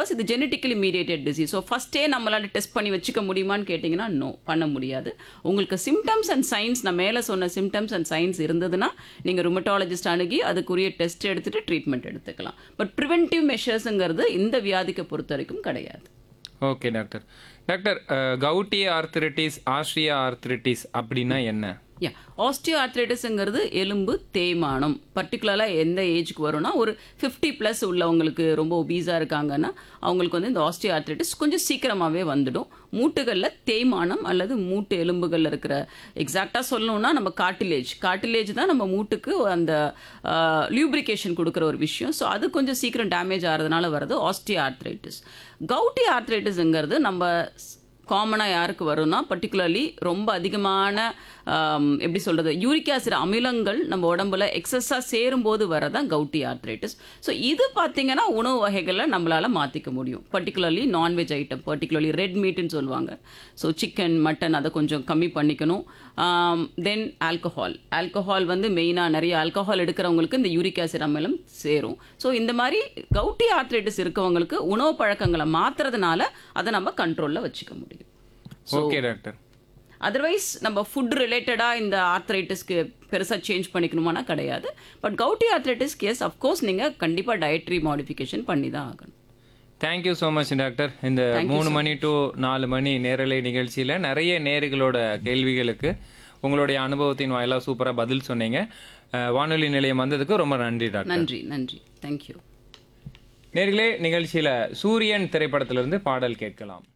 because இது genetically mediated disease so ஃபஸ்ட்டே நம்மளால டெஸ்ட் பண்ணி வச்சுக்க முடியுமான்னு கேட்டிங்கன்னா நோ பண்ண முடியாது உங்களுக்கு சிம்டம்ஸ் அண்ட் சைன்ஸ் நான் மேலே சொன்ன சிம்டம்ஸ் அண்ட் சைன்ஸ் இருந்ததுன்னா நீங்கள் ருமட்டாலஜிஸ்ட் அணுகி அதுக்குரிய டெஸ்ட் எடுத்துட்டு ட்ரீட்மெண்ட் எடுத்துக்கலாம் பட் ப்ரிவென்டிவ் மெஷர்ஸுங்கிறது இந்த வியாதிக்கு பொறுத்த வரைக்கும் கிடையாது okay doctor doctor gouty arthritis osteoarthritis அப்படின்னா என்ன யா ஆஸ்டியோ ஆர்த்ரைட்டிஸுங்கிறது எலும்பு தேய்மானம் பர்டிகுலராக எந்த ஏஜுக்கு வரும்னா ஒரு ஃபிஃப்டி ப்ளஸ் உள்ளவங்களுக்கு ரொம்ப ஒபீஸாக இருக்காங்கன்னா அவங்களுக்கு வந்து இந்த ஆஸ்டியோ ஆர்த்ரைட்டிஸ் கொஞ்சம் சீக்கிரமாகவே வந்துடும் மூட்டுகளில் தேய்மானம் அல்லது மூட்டு எலும்புகளில் இருக்கிற எக்ஸாக்டாக சொல்லணும்னா நம்ம காட்டிலேஜ் காட்டிலேஜ் தான் நம்ம மூட்டுக்கு அந்த லியூப்ரிகேஷன் கொடுக்குற ஒரு விஷயம் ஸோ அது கொஞ்சம் சீக்கிரம் டேமேஜ் ஆகிறதுனால வர்றது ஆஸ்டியோ ஆர்த்ரைட்டிஸ் கவுட்டி ஆர்த்ரைட்டிஸுங்கிறது நம்ம காமனாக யாருக்கு வரும்னா பர்டிகுலர்லி ரொம்ப அதிகமான ஆம், எப்படி சொல்கிறது யூரிக் ஆசிட் அமிலங்கள் நம்ம உடம்புல எக்ஸஸாக சேரும்போது வரதான் கவுட்டி ஆர்த்ரைட்டிஸ் ஸோ இது பார்த்தீங்கன்னா உணவு வகைகளை நம்மளால் மாற்றிக்க முடியும் particularly non veg item particularly red மீட்டுன்னு சொல்லுவாங்க ஸோ சிக்கன் மட்டன் அதை கொஞ்சம் கம்மி பண்ணிக்கணும் தென் ஆல்கஹால் ஆல்கஹால் வந்து மெயினாக நிறைய ஆல்கஹால் எடுக்கிறவங்களுக்கு இந்த யூரிக் ஆசிட் அமிலம் சேரும் ஸோ இந்த மாதிரி கவுட்டி ஆர்த்ரைட்டிஸ் இருக்கவங்களுக்கு உணவு பழக்கங்களை மாற்றுறதுனால அதை நம்ம கண்ட்ரோலில் வச்சுக்க முடியும் ஓகே டாக்டர் அதர்வைஸ் நம்ம ஃபுட் ரிலேட்டடாக இந்த ஆர்த்ரைட்டிஸ்க்கு பெருசாக சேஞ்ச் பண்ணிக்கணுமானா கிடையாது பட் கவுட்டி ஆர்த்ரைட்டிஸ்க்கு எஸ் அஃப்கோர்ஸ் நீங்கள் கண்டிப்பாக டயட்ரி மாடிஃபிகேஷன் பண்ணி தான் ஆகணும் தேங்க்யூ ஸோ மச் டாக்டர் இந்த மூணு மணி டு நாலு மணி நேரலை நிகழ்ச்சியில் நிறைய நேர்களோட கேள்விகளுக்கு உங்களுடைய அனுபவத்தின் வாயிலாக சூப்பராக பதில் சொன்னீங்க அஹ், வானொலி நிலையம் வந்ததுக்கு ரொம்ப நன்றி டாக்டர் நன்றி நன்றி தேங்க்யூ நேர்களே நிகழ்ச்சியில் சூரியன் திரைப்படத்திலிருந்து பாடல் கேட்கலாம்